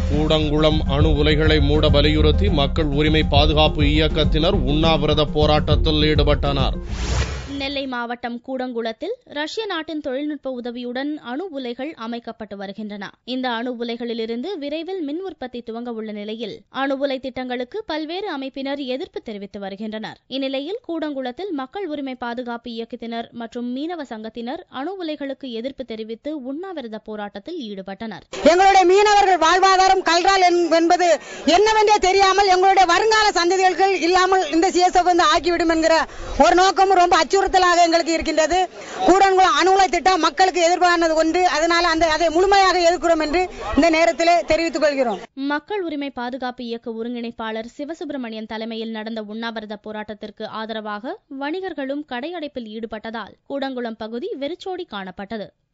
கூடங்குளம் அணு உலைகளை மூட வலியுறுத்தி மக்கள் உரிமை பாதுகாப்பு இயக்கத்தினர் உண்ணாவிரத போராட்டத்தில் ஈடுபட்டனர் நெல்லை மாவட்டம் கூடங்குளத்தில் ரஷ்ய நாட்டின் தொழில்நுட்ப உதவியுடன் அணு உலைகள் அமைக்கப்பட்டு வருகின்றன இந்த அணு உலைகளிலிருந்து விரைவில் மின் உற்பத்தி துவங்க உள்ள நிலையில் அணு உலை திட்டங்களுக்கு பல்வேறு அமைப்பினர் எதிர்ப்பு தெரிவித்து வருகின்றனர் இந்நிலையில் கூடங்குளத்தில் மக்கள் உரிமை பாதுகாப்பு இயக்கத்தினர் மற்றும் மீனவ சங்கத்தினர் அணு உலைகளுக்கு எதிர்ப்பு தெரிவித்து உண்ணாவிரத போராட்டத்தில் ஈடுபட்டனர் எங்களுடைய மீனவர்கள் வாழ்வாதாரம் கல்றால் என்பது என்னவென்றே தெரியாமல் எங்களுடைய வருங்கால சந்ததிகள் இல்லாமல் இந்த சிஎஸ்எஃப் வந்து ஆக்கிவிடும் என்கிற ஒரு நோக்கமும் ரொம்ப அச்சுறுத்தலாக எங்களுக்கு இருக்கின்றது கூடன்குளம் அணு உலை திட்டம் மக்களுக்கு எதிர்ப்பானது ஒன்று அதனால அந்த அதை முழுமையாக எதிர்க்கிறோம் என்று இந்த நேரத்தில் தெரிவித்துக் கொள்கிறோம் மக்கள் உரிமை பாதுகாப்பு இயக்க ஒருங்கிணைப்பாளர் சிவசுப்பிரமணியன் தலைமையில் நடந்த உண்ணாவிரத போராட்டத்திற்கு ஆதரவாக வணிகர்களும் கடையடைப்பில் ஈடுபட்டதால் கூடங்குளம் பகுதி வெறிச்சோடி காணப்பட்டது